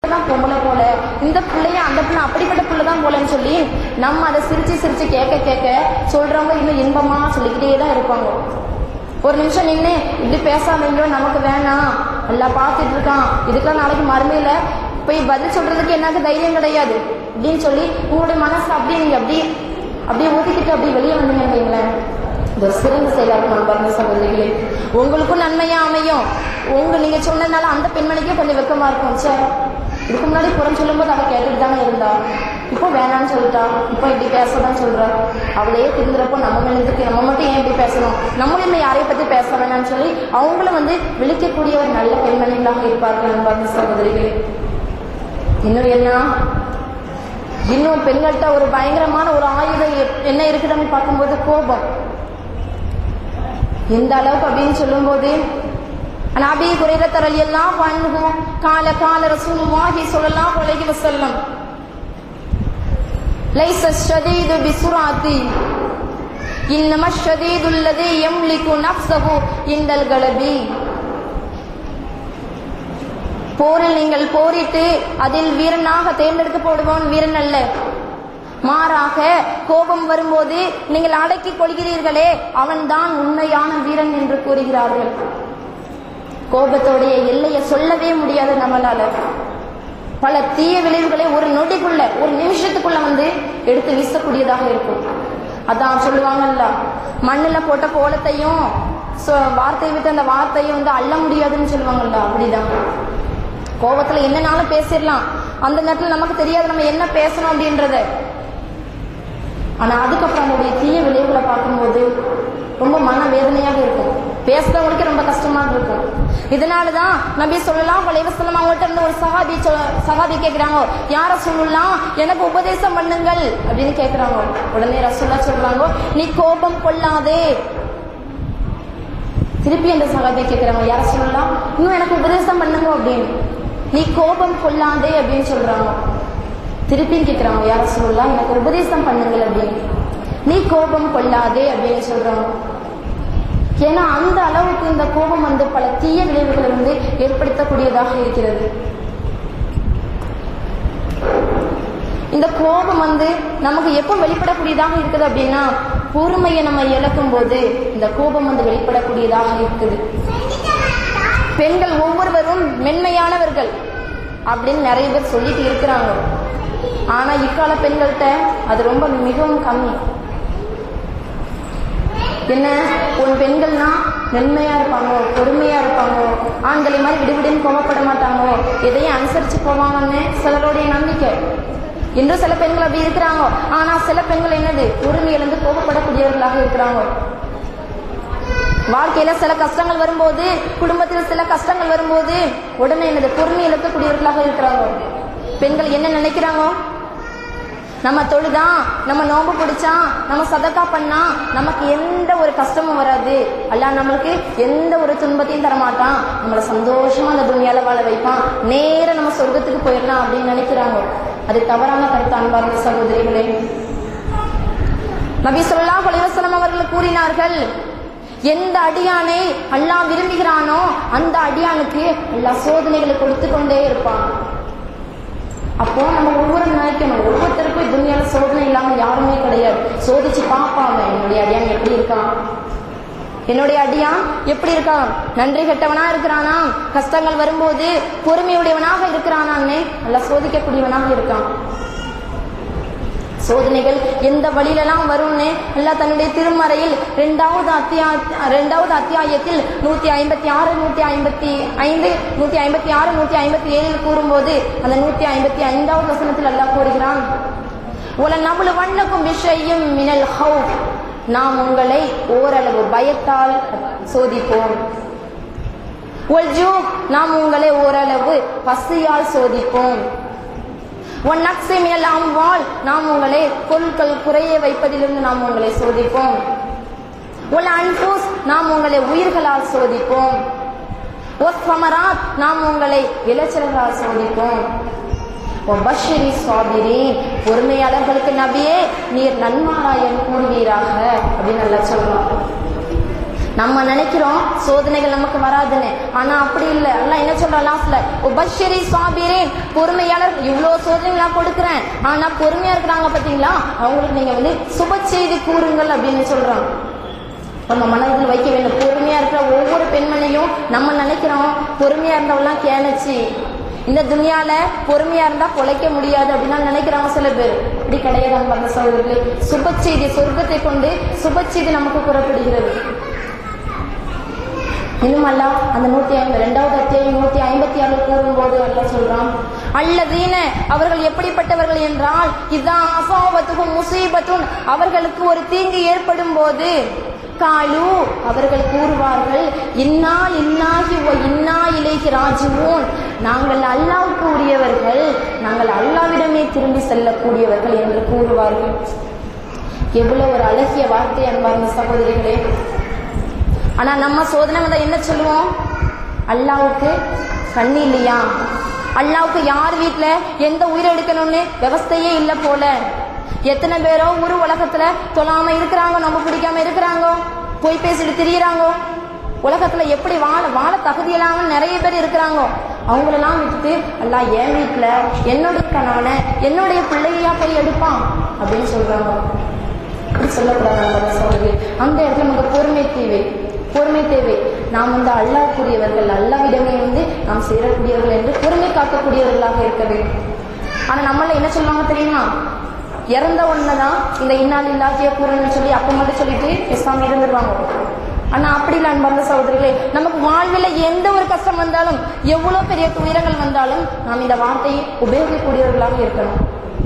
தான் பொம்பளை போல இந்த பிள்ளைய அந்த பிள்ளை அப்படிப்பட்ட பிள்ளை தான் போலன்னு சொல்லி நம்ம அதை சிரிச்சு சிரிச்சு கேட்க கேட்க சொல்றவங்க இன்னும் இன்பமா சொல்லிக்கிட்டே தான் இருப்பாங்க ஒரு நிமிஷம் நின்று இப்படி பேசாமையோ நமக்கு வேணாம் எல்லாம் பார்த்துட்டு இருக்கான் இதுக்கெல்லாம் நாளைக்கு மறுமையில போய் பதில் சொல்றதுக்கு எனக்கு தைரியம் கிடையாது அப்படின்னு சொல்லி உங்களுடைய மனசு அப்படியே நீங்க அப்படியே அப்படியே ஊத்திக்கிட்டு அப்படியே வெளியே வந்தீங்க வைங்களேன் இது ஒரு சிறந்த செயலா இருக்கும் பாருங்க சகோதரிகளே உங்களுக்கும் நன்மையா அமையும் உங்க நீங்க சொன்னதுனால அந்த பெண்மணிக்கே கொஞ்சம் வெக்கமா இருக்கும் சார் இதுக்கு முன்னாடி புறம் சொல்லும்போது அவ கேட்டுட்டு தானே இருந்தா இப்போ வேணாம்னு சொல்லிட்டா இப்போ இப்படி பேசதான் சொல்றா அவளையே திருந்துறப்போ நம்ம மனிதத்துக்கு நம்ம மட்டும் ஏன் இப்படி பேசணும் நம்மளும் இன்னும் யாரைய பத்தி பேச வேணாம்னு சொல்லி அவங்களும் வந்து விழிக்கக்கூடிய ஒரு நல்ல பெண்மணிகளாக இருப்பார்கள் அன்பார்ந்த சகோதரிகளே இன்னும் என்ன இன்னும் பெண்கள்கிட்ட ஒரு பயங்கரமான ஒரு ஆயுதம் எப்- என்ன இருக்குதுன்னு பார்க்கும்போது கோபம் எந்த அளவுக்கு அப்படின்னு சொல்லும்போது عن ابي هريره رضي الله عنه قال قال رسول الله صلى الله عليه وسلم ليس الشديد بسرعة انما الشديد الذي يملك نفسه عند الغلب போரில் நீங்கள் போரிட்டு அதில் வீரனாக தேர்ந்தெடுக்கப்படுபவன் வீரன் அல்ல மாறாக கோபம் வரும்போது நீங்கள் அடக்கிக் கொள்கிறீர்களே அவன்தான் உண்மையான வீரன் என்று கூறுகிறார்கள் கோபத்தோடைய எல்லையை சொல்லவே முடியாது நம்மளால பல தீய விளைவுகளை ஒரு நொடிக்குள்ள ஒரு நிமிஷத்துக்குள்ள வந்து எடுத்து வீசக்கூடியதாக இருக்கும் அதான் சொல்லுவாங்கல்ல மண்ணுல போட்ட கோலத்தையும் சொ- வார்த்தையை விட்டு அந்த வார்த்தையும் வந்து அள்ள முடியாதுன்னு சொல்லுவாங்கல்ல அப்படிதான் கோபத்துல என்னனாலும் பேசிடலாம் அந்த நேரத்துல நமக்கு தெரியாது நம்ம என்ன பேசணும் அப்படின்றத ஆனா அதுக்கப்புறம் அதோடைய தீய விளைவுகளை பார்க்கும்போது ரொம்ப மன வேதனையாக இருக்கும் பேசுறவங்களுக்கு ரொம்ப கஷ்டமா இருக்கும் இதனாலதான் நபி சொல்லலாம் வலைவசலம் அவங்கள்ட்ட இருந்து ஒரு சஹாபி சொ- சஹாபி கேக்குறாங்க யார சொல்லலாம் எனக்கு உபதேசம் பண்ணுங்கள் அப்படின்னு கேக்குறாங்க உடனே ரசூல்லா சொல்றாங்க நீ கோபம் கொள்ளாதே திருப்பி அந்த சகாபி கேட்கிறாங்க யார சொல்லலாம் இன்னும் எனக்கு உபதேசம் பண்ணுங்க அப்படின்னு நீ கோபம் கொள்ளாதே அப்படின்னு சொல்றாங்க திருப்பியும் கேட்கிறாங்க யார சொல்லலாம் எனக்கு உபதேசம் பண்ணுங்கள் அப்படின்னு நீ கோபம் கொள்ளாதே அப்படின்னு சொல்றாங்க ஏன்னா அந்த அளவுக்கு இந்த கோபம் வந்து பல தீய விளைவுகளை வந்து ஏற்படுத்தக்கூடியதாக இருக்கிறது இந்த கோபம் வந்து நமக்கு எப்போ வெளிப்படக்கூடியதாக இருக்குது அப்படின்னா பொறுமையை நம்ம இழக்கும் போது இந்த கோபம் வந்து வெளிப்படக்கூடியதாக இருக்குது பெண்கள் ஒவ்வொருவரும் மென்மையானவர்கள் அப்படின்னு நிறைய பேர் சொல்லிட்டு இருக்கிறாங்க ஆனா இக்கால பெண்கள்கிட்ட அது ரொம்ப மிகவும் கம்மி என்ன உன் பெண்கள்னா மென்மையா இருப்பாங்க பொறுமையா இருப்பாங்க ஆண்களை மாதிரி விடுவிடுன்னு கோவப்பட மாட்டாங்க எதையும் அனுசரிச்சு போவாங்கன்னு சிலருடைய நம்பிக்கை இன்றும் சில பெண்கள் அப்படி இருக்கிறாங்க ஆனா சில பெண்கள் என்னது பொறுமை இழந்து கோபப்படக்கூடியவர்களாக இருக்கிறாங்க வாழ்க்கையில சில கஷ்டங்கள் வரும்போது குடும்பத்தில் சில கஷ்டங்கள் வரும்போது உடனே என்னது பொறுமை இழக்கக்கூடியவர்களாக இருக்கிறாங்க பெண்கள் என்ன நினைக்கிறாங்க நம்ம தொழுதா நம்ம நோம்பு பிடிச்சா நம்ம சதக்கா பண்ணா நமக்கு எந்த ஒரு கஷ்டமும் வராது அல்லாஹ் நம்மளுக்கு எந்த ஒரு துன்பத்தையும் தரமாட்டான் நம்மள சந்தோஷமா அந்த துணியால வாழ வைப்பான் நேரா நம்ம சொர்க்கத்துக்கு போயிடலாம் அப்படின்னு நினைக்கிறாங்க அது தவறான கருத்து அன்பார்ந்த சகோதரிகளே நபி ஸல்லல்லாஹு அலைஹி வஸல்லம் அவர்கள் கூறினார்கள் எந்த அடியானை அல்லாஹ் விரும்புகிறானோ அந்த அடியானுக்கு அல்லாஹ் சோதனைகளை கொடுத்து கொண்டே இருப்பான் அப்போ நம்ம ஒவ்வொரு நினைக்கணும் ஒவ்வொருத்தருக்கும் துணியால சோதனை இல்லாம யாருமே கிடையாது சோதிச்சு பார்ப்பாங்க என்னுடைய அடியான் எப்படி இருக்கான் என்னுடைய அடியான் எப்படி இருக்கான் நன்றி கெட்டவனா இருக்கிறானா கஷ்டங்கள் வரும்போது பொறுமையுடையவனாக இருக்கிறானான்னு நல்லா சோதிக்கக்கூடியவனாக இருக்கான் சோதனைகள் எந்த வழியிலெல்லாம் வரும்னு அல்லாஹ் தன்னுடைய திருமறையில் இரண்டாவது அத்தியா இரண்டாவது அத்தியாயத்தில் நூத்தி ஐம்பத்தி ஆறு நூத்தி ஐம்பத்தி ஐந்து நூத்தி ஐம்பத்தி ஆறு நூத்தி ஐம்பத்தி ஏழில் கூறும்போது அந்த நூத்தி ஐம்பத்தி ஐந்தாவது வசனத்தில் அல்லாஹ் கூறுகிறான் உல நபுல வண்ணக்கும் விஷயம் மினல் ஹவுப் நாம் உங்களை ஓரளவு பயத்தால் சோதிப்போம் ஒல் ஜூப் நாம் உங்களை ஓரளவு பசியால் சோதிப்போம் ஒன் நக்ஸை மேல் அம்வாள் நாம் உங்களை பொருட்கள் குறைய வைப்பதிலிருந்து நாம் உங்களை சோதிப்போம் ஒல் அன்பூஸ் நாம் உங்களை உயிர்களால் சோதிப்போம் ஒஸ் சமராத் நாம் உங்களை விளைச்சல்களால் சோதிப்போம் ஒபஷிரி சாபிரி பொறுமையாளர்களுக்கு நபியே நீர் நன்மாராயன் கூறுவீராக அப்படின்னு நல்லா சொல்லலாம் நம்ம நினைக்கிறோம் சோதனைகள் நமக்கு வராதுன்னு ஆனா அப்படி இல்ல அல்லாஹ் என்ன சொல்ற லாஸ்ட்ல உபஷரி சாபிரேன் பொறுமையாளர் இவ்வளவு சோதனை நான் கொடுக்கிறேன் ஆனா பொறுமையா இருக்கிறாங்க பாத்தீங்களா அவங்களுக்கு நீங்க வந்து சுப செய்தி கூறுங்கள் அப்படின்னு சொல்றாங்க நம்ம மனதில் வைக்க வேண்டும் பொறுமையா இருக்கிற ஒவ்வொரு பெண்மணியும் நம்ம நினைக்கிறோம் பொறுமையா இருந்தவெல்லாம் கேணுச்சு இந்த துனியால பொறுமையா இருந்தா பொழைக்க முடியாது அப்படின்னு நினைக்கிறாங்க சில பேர் இப்படி கிடையாது அந்த சகோதரர்களே சுப செய்தி சொர்க்கத்தை கொண்டு சுப செய்தி நமக்கு கூறப்படுகிறது இன்னும் அல்ல அந்த நூத்தி ஐம்பது ரெண்டாவது அத்தியாயம் நூத்தி ஐம்பத்தி ஆறு கூறும்போது அல்ல சொல்றான் அல்லதீன அவர்கள் எப்படிப்பட்டவர்கள் என்றால் இதான் அசாபத்துக்கும் முசீபத்தும் அவர்களுக்கு ஒரு தீங்கு ஏற்படும் போது காலு அவர்கள் கூறுவார்கள் இன்னால் இன்னாகி ஓ இன்னா இலைக்கு ராஜுவோன் நாங்கள் அல்லாவுக்கு உரியவர்கள் நாங்கள் அல்லாவிடமே திரும்பி செல்லக்கூடியவர்கள் என்று கூறுவார்கள் எவ்வளவு ஒரு அழகிய வார்த்தை அன்பார்ந்த சகோதரிகளே ஆனா நம்ம சோதனை வந்தா என்ன சொல்லுவோம் அல்லாவுக்கு கண்ணு இல்லையா அல்லாவுக்கு யார் வீட்ல எந்த உயிரை எடுக்கணும்னு விவஸ்தையே இல்ல போல எத்தனை பேரோ ஒரு உலகத்துல தொழாம இருக்கிறாங்க நம்ம பிடிக்காம இருக்கிறாங்க போய் பேசிட்டு திரியிறாங்க உலகத்துல எப்படி வாழ வாழ தகுதி இல்லாம நிறைய பேர் இருக்கிறாங்க அவங்களெல்லாம் விட்டுட்டு அல்லா என் வீட்டுல என்னுடைய கணவனை என்னுடைய பிள்ளையா போய் எடுப்பான் அப்படின்னு சொல்றாங்க அப்படி சொல்லக்கூடாது நம்ம சகோதரி அந்த இடத்துல நமக்கு பொறுமை தேவை பொறுமை தேவை நாம் வந்து அல்லாஹ்க்குரியவர்கள் அல்லாவிடமே வந்து நாம் சேரக்கூடியவர்கள் என்று பொறுமை காக்கக்கூடியவர்களாக இருக்க வேண்டும் ஆனா நம்மள என்ன சொல்லுவாங்க தெரியுமா இறந்த உடனேதான் இந்த இன்னால் இல்லாத்திய கூறன்னு சொல்லி அப்ப மட்டும் சொல்லிட்டு பேசாம இருந்துருவாங்க ஆனா அப்படி இல்லை அன்பார்ந்த சகோதரிகளே நமக்கு வாழ்வில் எந்த ஒரு கஷ்டம் வந்தாலும் எவ்வளவு பெரிய துயரங்கள் வந்தாலும் நாம் இந்த வார்த்தையை உபயோகிக்கக்கூடியவர்களாக இருக்கணும்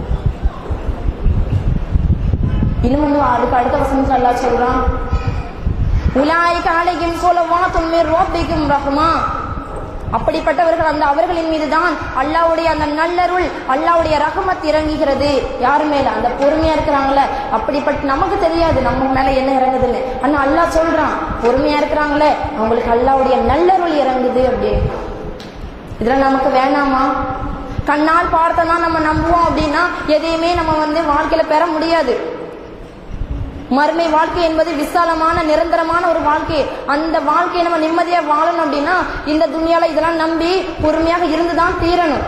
இன்னும் வந்து அதுக்கு அடுத்த வசனத்துல அல்லாஹ் சொல்றான் உலாய் காலையும் சொல்லவா துன்மீர் ரோப்பிக்கும் ரஹ்மா அப்படிப்பட்டவர்கள் அந்த அவர்களின் மீதுதான் அல்லாவுடைய அந்த நல்லருள் அல்லாவுடைய ரஹமத் இறங்குகிறது யார் மேல அந்த பொறுமையா இருக்கிறாங்களே அப்படிப்பட்ட நமக்கு தெரியாது நம்ம மேல என்ன இறங்குதுன்னு ஆனா அல்லாஹ் சொல்றான் பொறுமையா இருக்கிறாங்களே அவங்களுக்கு அல்லாவுடைய நல்லருள் இறங்குது அப்படின்னு இதுல நமக்கு வேணாமா கண்ணால் பார்த்தோம்னா நம்ம நம்புவோம் அப்படின்னா எதையுமே நம்ம வந்து வாழ்க்கையில பெற முடியாது மறுமை வாழ்க்கை என்பது விசாலமான நிரந்தரமான ஒரு வாழ்க்கை அந்த வாழ்க்கையை நம்ம நிம்மதியா வாழணும் அப்படின்னா இந்த துணியால இதெல்லாம் நம்பி பொறுமையாக இருந்துதான் தீரணும்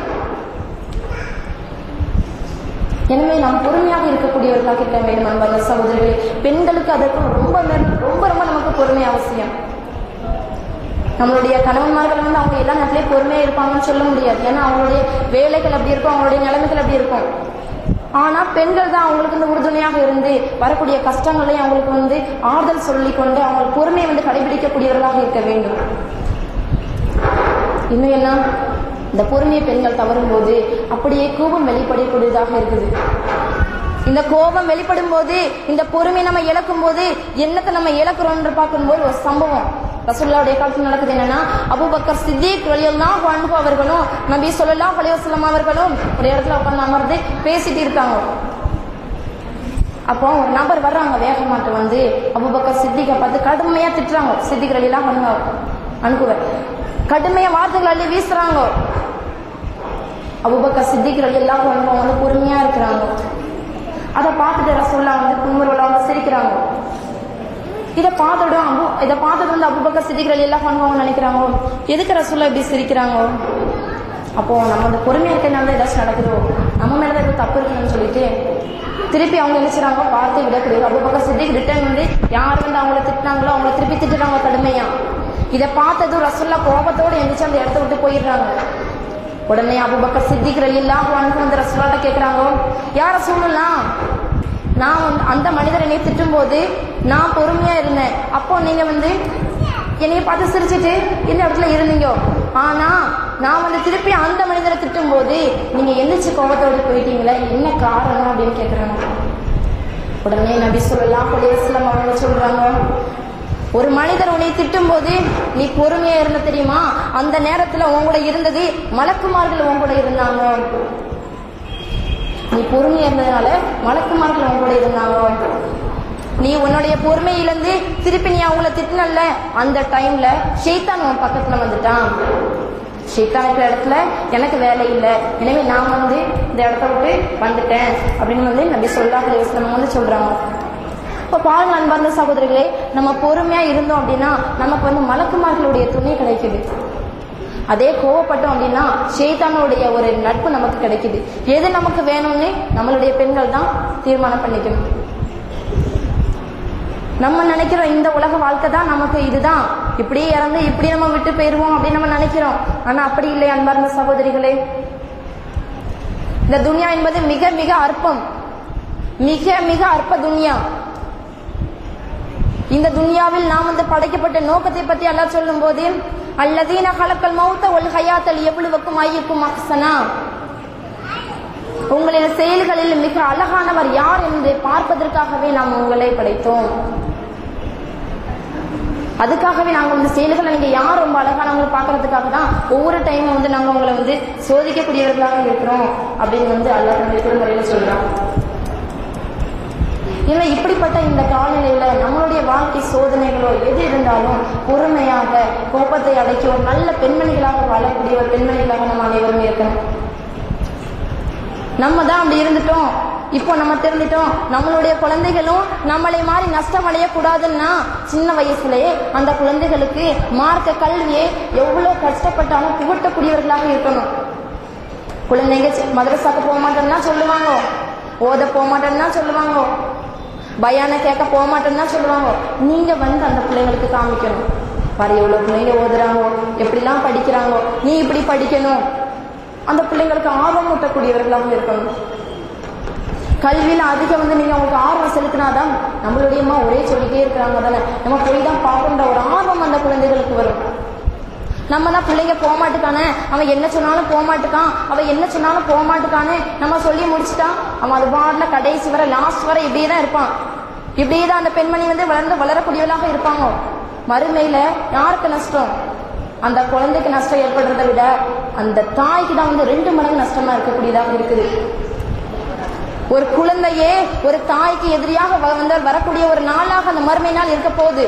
எனவே நாம் பொறுமையாக இருக்கக்கூடியவர்களாக இருக்க வேண்டும் அன்பான சகோதரர்களே பெண்களுக்கு அதற்கு ரொம்ப மே- ரொம்ப ரொம்ப நமக்கு பொறுமை அவசியம் நம்மளுடைய கணவன்மார்கள் வந்து அவங்க எல்லா நேரத்திலேயே பொறுமையா இருப்பாங்கன்னு சொல்ல முடியாது ஏன்னா அவங்களுடைய வேலைகள் அப்படி இருக்கும் அவங்களுடைய நிலைமைகள் அப்படி இருக்கும் ஆனா பெண்கள் தான் அவங்களுக்கு வந்து உறுதுணையாக இருந்து வரக்கூடிய கஷ்டங்களையும் அவங்களுக்கு வந்து ஆறுதல் சொல்லிக் கொண்டு அவங்க பொறுமையை வந்து கடைபிடிக்கக்கூடியவர்களாக இருக்க வேண்டும் இன்னும் என்ன இந்த பொறுமையை பெண்கள் தவறும் போது அப்படியே கோபம் வெளிப்படக்கூடியதாக இருக்குது இந்த கோபம் வெளிப்படும் போது இந்த பொறுமை நம்ம இழக்கும் போது என்னத்தை நம்ம இழக்கிறோம்னு பார்க்கும்போது ஒரு சம்பவம் ரசூல்லாவுடைய காலத்தில் நடக்குது என்னன்னா அபூபக்கர் சித்திக் ரலியல்லாஹு அன்ஹு அவர்களும் நபி ஸல்லல்லாஹு அலைஹி வஸல்லம் அவர்களும் ஒரு இடத்துல உட்கார்ந்து அமர்ந்து பேசிட்டு இருக்காங்க அப்போ ஒரு நபர் வர்றாங்க வேகமாட்டு வந்து அபூபக்கர் சித்திகை பார்த்து கடுமையா திட்டுறாங்க சித்திக் ரலியல்லாஹு அன்ஹு அனுப்புவர் கடுமையா வார்த்தைகள் அள்ளி வீசுறாங்க அபூபக்கர் சித்திக் ரலியல்லாஹு அன்ஹு வந்து பொறுமையா இருக்கிறாங்க அதை பார்த்துட்டு ரசூல்லா வந்து குமுறுவலா வந்து சிரிக்கிறாங்க இதை பார்த்துட்டு அபு இதை பார்த்துட்டு வந்து அபுபக்கர் சிரிக்கிறது எல்லாம் பண்ணுவாங்க நினைக்கிறாங்க எதுக்கு ரசூல்லா இப்படி சிரிக்கிறாங்க அப்போ நம்ம அந்த பொறுமையா இருக்கிறனால ஏதாச்சும் நடக்குதோ நம்ம மேல தான் ஏதோ தப்பு இருக்குன்னு சொல்லிட்டு திருப்பி அவங்க என்ன செய்றாங்க வார்த்தை விடக்கூடாது அபுபக்கர் சித்திக் ரிட்டர்ன் வந்து யார் வந்து அவங்கள திட்டினாங்களோ அவங்கள திருப்பி திட்டுறாங்க கடுமையா இதை பார்த்ததும் ரசூல்லா கோபத்தோட எந்திரிச்சு அந்த இடத்த விட்டு போயிடுறாங்க உடனே அபுபக்கர் சித்திக் ரலியல்லாஹு அன்ஹு வந்து ரசூலாட்ட கேக்குறாங்க யார சொல்லலாம் நான் வந்து அந்த மனிதர் என்னை திட்டும் போது நான் பொறுமையா இருந்தேன் அப்போ நீங்க வந்து என்னைய பார்த்து சிரிச்சிட்டு இந்த இடத்துல இருந்தீங்க ஆனா நான் வந்து திருப்பி அந்த மனிதரை திட்டும் போது நீங்க எந்திரிச்சு கோபத்தோடு போயிட்டீங்களே என்ன காரணம் அப்படின்னு கேக்குறாங்க உடனே நபி சொல்லலாம் அலைஹிஸ்ஸலாம் அவங்க சொல்றாங்க ஒரு மனிதர் உன்னை திட்டும் போது நீ பொறுமையா இருந்த தெரியுமா அந்த நேரத்துல உன் கூட இருந்தது மலக்குமார்கள் உன் கூட இருந்தாங்க நீ பொறுமையா இருந்ததுனால மலக்குமார்கள் உன் கூட இருந்தாங்க நீ உன்னுடைய பொறுமை இழந்து திருப்பி நீ அவங்கள திட்டினல்ல அந்த டைம்ல ஷெய்தான் உன் பக்கத்துல வந்துட்டான் ஷெய்தான் இருக்கிற இடத்துல எனக்கு வேலை இல்லை எனவே நான் வந்து இந்த இடத்த விட்டு வந்துட்டேன் அப்படின்னு வந்து நபி சொல்லா வந்து சொல்றாங்க இப்ப பாருங்க அன்பார்ந்த சகோதரிகளே நம்ம பொறுமையா இருந்தோம் அப்படின்னா நமக்கு வந்து மலக்குமார்களுடைய துணை கிடைக்குது அதே கோவப்பட்டோம் அப்படின்னா ஷேத்தானுடைய ஒரு நட்பு நமக்கு கிடைக்குது எது நமக்கு வேணும்னு நம்மளுடைய பெண்கள் தான் தீர்மானம் பண்ணிக்கணும் நம்ம நினைக்கிறோம் இந்த உலக வாழ்க்கை தான் நமக்கு இதுதான் இப்படியே இறந்து இப்படி நம்ம விட்டு போயிருவோம் அப்படின்னு நம்ம நினைக்கிறோம் ஆனா அப்படி இல்லை அன்பார்ந்த சகோதரிகளே இந்த துனியா என்பது மிக மிக அற்பம் மிக மிக அற்ப துனியா இந்த துனியாவில் நாம் வந்து படைக்கப்பட்ட நோக்கத்தை பற்றி அல்லாஹ் சொல்லும் போது அல்லதீன கலக்கல் மௌத்த ஒல் ஹயாத்தல் எவ்வளவுக்கும் ஐயுக்கும் அக்சனா உங்களின் செயல்களில் மிக அழகானவர் யார் என்று பார்ப்பதற்காகவே நாம் உங்களை படைத்தோம் அதுக்காகவே நாங்க வந்து செயல்களை நீங்க யார் ரொம்ப அழகானவங்க பார்க்கறதுக்காக தான் ஒவ்வொரு டைமும் வந்து நாங்க உங்களை வந்து சோதிக்கக்கூடியவர்களாக இருக்கிறோம் அப்படின்னு வந்து அல்லாஹ் நம்முடைய திருமுறையில சொல்றோம் இல்லை இப்படிப்பட்ட இந்த காலநிலையில நம்மளுடைய வாழ்க்கை சோதனைகளோ எது இருந்தாலும் பொறுமையாக கோபத்தை அடக்கி ஒரு நல்ல பெண்மணிகளாக வாழக்கூடிய ஒரு பெண்மணிகளாக நம்ம அனைவரும் இருக்கணும் நம்ம தான் அப்படி இருந்துட்டோம் இப்போ நம்ம தெரிஞ்சிட்டோம் நம்மளுடைய குழந்தைகளும் நம்மளை மாதிரி நஷ்டம் அடையக்கூடாதுன்னா சின்ன வயசுலயே அந்த குழந்தைகளுக்கு மார்க்க கல்வியை எவ்வளவு கஷ்டப்பட்டாலும் புகட்டக்கூடியவர்களாக இருக்கணும் குழந்தைங்க சி- மதரசாக்கு போக மாட்டேன்னா சொல்லுவாங்க ஓத போக மாட்டேன்னா சொல்லுவாங்க பயான கேட்க போக மாட்டேன்னா சொல்லுவாங்க நீங்க வந்து அந்த பிள்ளைங்களுக்கு காமிக்கணும் பாரு எவ்வளவு பிள்ளைங்க ஓதுறாங்க எப்படிலாம் படிக்கிறாங்க நீ இப்படி படிக்கணும் அந்த பிள்ளைங்களுக்கு ஆர்வம் ஊட்டக்கூடியவர்களாக இருக்கணும் கல்வியில அதிகம் வந்து நீங்க உங்களுக்கு ஆர்வம் செலுத்தினாதான் நம்மளுடைய அம்மா ஒரே சொல்லிட்டே இருக்கிறாங்க தானே நம்ம போய் தான் பார்க்கணுன்ற ஒரு ஆர்வம் அந்த குழந்தைகளுக்கு வரும் நம்ம தான் பிள்ளைங்க போக மாட்டுக்கானே அவன் என்ன சொன்னாலும் போக மாட்டுக்கான் அவன் என்ன சொன்னாலும் போக மாட்டுக்கானே நம்ம சொல்லி முடிச்சிட்டான் அவன் அது பாடல கடைசி வரை லாஸ்ட் வரை இப்படியே தான் இருப்பான் இப்படியே தான் அந்த பெண்மணி வந்து வளர்ந்து வளரக்கூடியவளாக இருப்பாங்க மறுமையில யாருக்கு நஷ்டம் அந்த குழந்தைக்கு நஷ்டம் ஏற்படுறதை விட அந்த தாய்க்கு தான் வந்து ரெண்டு மடங்கு நஷ்டமா இருக்கக்கூடியதாக இருக்குது ஒரு குழந்தையே ஒரு தாய்க்கு எதிரியாக வ- வந்து வரக்கூடிய ஒரு நாளாக அந்த மறுமை நாள் இருக்க போகுது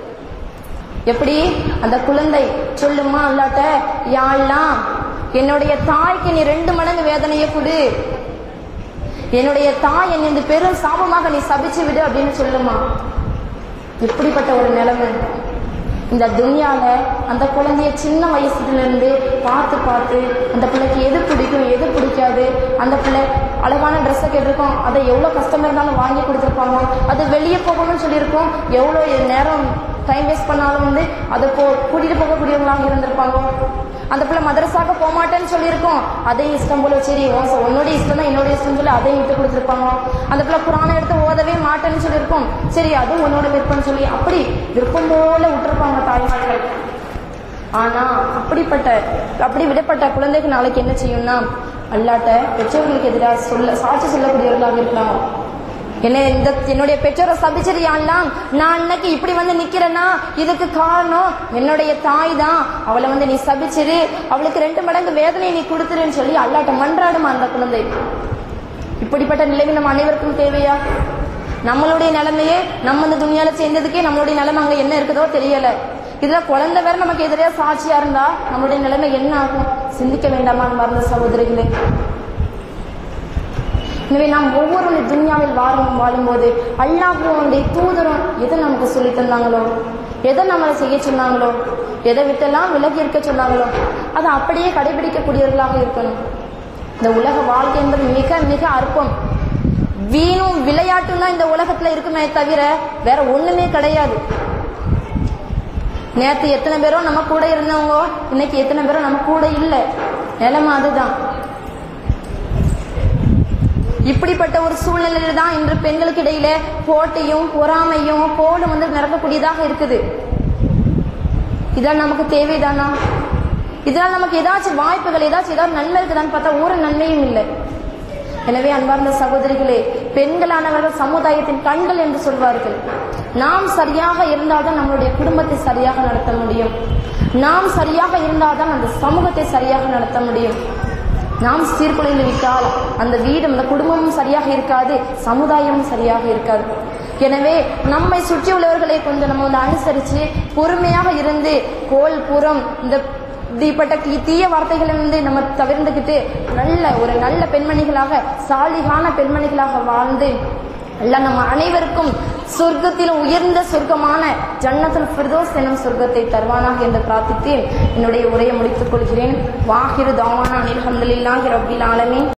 எப்படி அந்த குழந்தை சொல்லுமா அல்லாட்ட யாழ்லாம் என்னுடைய தாய்க்கு நீ ரெண்டு மடங்கு வேதனையை கொடு என்னுடைய தாய் என்னை இந்த பெரும் சாபமாக நீ சபிச்சு விடு அப்படின்னு சொல்லுமா இப்படிப்பட்ட ஒரு நிலைமை இந்த துனியால அந்த குழந்தைய சின்ன வயசுல இருந்து பார்த்து பார்த்து அந்த பிள்ளைக்கு எது பிடிக்கும் எது பிடிக்காது அந்த பிள்ளை அழகான ட்ரெஸ்ஸை கேட்டிருக்கோம் அதை எவ்வளோ கஷ்டம் இருந்தாலும் வாங்கி கொடுத்துருப்பாங்க அது வெளியே போகணும்னு சொல்லியிருக்கோம் எவ்வளோ நேரம் டைம் வேஸ்ட் பண்ணாலும் வந்து அதை போ கூட்டிட்டு போகக்கூடியவங்களாக இருந்திருப்பாங்க அந்த பிள்ளை மதரசாக்க போக மாட்டேன்னு சொல்லியிருக்கோம் அதே இஷ்டம் போல சரி உன் ச- உன்னோட இஷ்டம் தான் என்னோட இஷ்டம் சொல்லி அதையும் விட்டு கொடுத்துருப்பாங்க அந்த பிள்ளை குரானை எடுத்து ஓதவே மாட்டேன்னு சொல்லியிருக்கோம் சரி அதுவும் உன்னோட விருப்பம்னு சொல்லி அப்படி விருப்பம் போல விட்டுருப்பாங்க தாய்மார்கள் ஆனா அப்படிப்பட்ட அப்படி விடப்பட்ட குழந்தைக்கு நாளைக்கு என்ன செய்யும்னா அல்லாட்ட பெற்றோர்களுக்கு எதிராக சொல்ல சாட்சி சொல்லக்கூடியவர்களாக இருக்கலாம் என்ன இந்த என்னுடைய பெற்றோரை சபிச்சிருயான்லாம் நான் அன்னைக்கு இப்படி வந்து நிக்கிறேன்னா இதுக்கு காரணம் என்னுடைய தாய் தான் அவளை வந்து நீ சபிச்சிரு அவளுக்கு ரெண்டு மடங்கு வேதனை நீ கொடுத்துருன்னு சொல்லி அல்லாட்ட மன்றாடுமா அந்த குழந்தை இப்படிப்பட்ட நிலைமை நம்ம அனைவருக்கும் தேவையா நம்மளுடைய நிலைமையே நம்ம இந்த துணியால சேர்ந்ததுக்கே நம்மளுடைய நிலைமை அங்க என்ன இருக்குதோ தெரியல இதுல குழந்தை வேற நமக்கு எதிரே சாட்சியா இருந்தா நம்மளுடைய நிலைமை என்ன ஆகும் சிந்திக்க வேண்டாமா மறந்த சகோதரிகளே எனவே நாம் ஒவ்வொரு துன்யாவில் வாழும் வாழும்போது அல்லாஹ்வுடைய தூதரும் எதை நமக்கு சொல்லி தந்தாங்களோ எதை நம்மளை செய்ய சொன்னாங்களோ எதை விட்டெல்லாம் விலகி இருக்க சொன்னாங்களோ அதை அப்படியே கடைபிடிக்கக்கூடியவர்களாக இருக்கணும் இந்த உலக வாழ்க்கை என்பது மிக மிக அற்பம் வீணும் விளையாட்டும் தான் இந்த உலகத்துல இருக்குமே தவிர வேற ஒண்ணுமே கிடையாது நேத்து எத்தனை பேரோ நம்ம கூட இருந்தவங்க இன்னைக்கு எத்தனை பேரோ நம்ம கூட இல்லை நிலைமை அதுதான் இப்படிப்பட்ட ஒரு சூழ்நிலையில தான் இன்று பெண்களுக்கு இடையில போட்டியும் பொறாமையும் போலும் வந்து நடக்கக்கூடியதாக இருக்குது இதெல்லாம் நமக்கு தேவைதானா இதனால் நமக்கு ஏதாச்சும் வாய்ப்புகள் ஏதாச்சும் ஏதாவது நன்மை இருக்குதான்னு பார்த்தா ஒரு நன்மையும் இல்லை எனவே அன்பார்ந்த சகோதரிகளே பெண்களானவர்கள் சமுதாயத்தின் கண்கள் என்று சொல்வார்கள் நாம் சரியாக இருந்தால்தான் நம்மளுடைய குடும்பத்தை சரியாக நடத்த முடியும் நாம் சரியாக இருந்தால்தான் அந்த சமூகத்தை சரியாக நடத்த முடியும் நாம் சீர்குலைந்து விட்டால் அந்த வீடும் அந்த குடும்பமும் சரியாக இருக்காது சமுதாயமும் சரியாக இருக்காது எனவே நம்மை சுற்றி உள்ளவர்களை கொஞ்சம் நம்ம வந்து அனுசரித்து பொறுமையாக இருந்து கோல் புறம் இந்த இப்படிப்பட்ட தீ- தீய வார்த்தைகளை வந்து நம்ம தவிர்ந்துக்கிட்டு நல்ல ஒரு நல்ல பெண்மணிகளாக சாலிகான பெண்மணிகளாக வாழ்ந்து அல்லாஹ் நம்ம அனைவருக்கும் சொர்க்கத்தில் உயர்ந்த சொர்க்கமான ஜன்னத்துல் ஃபிர்தோஸ் எனும் சொர்க்கத்தை தருவானாக என்று பிரார்த்தித்து என்னுடைய உரையை முடித்துக் கொள்கிறேன் வாஹிரு தாவானா அனில் ஹம்துலில்லாஹி ரப்பில் ஆலமீன்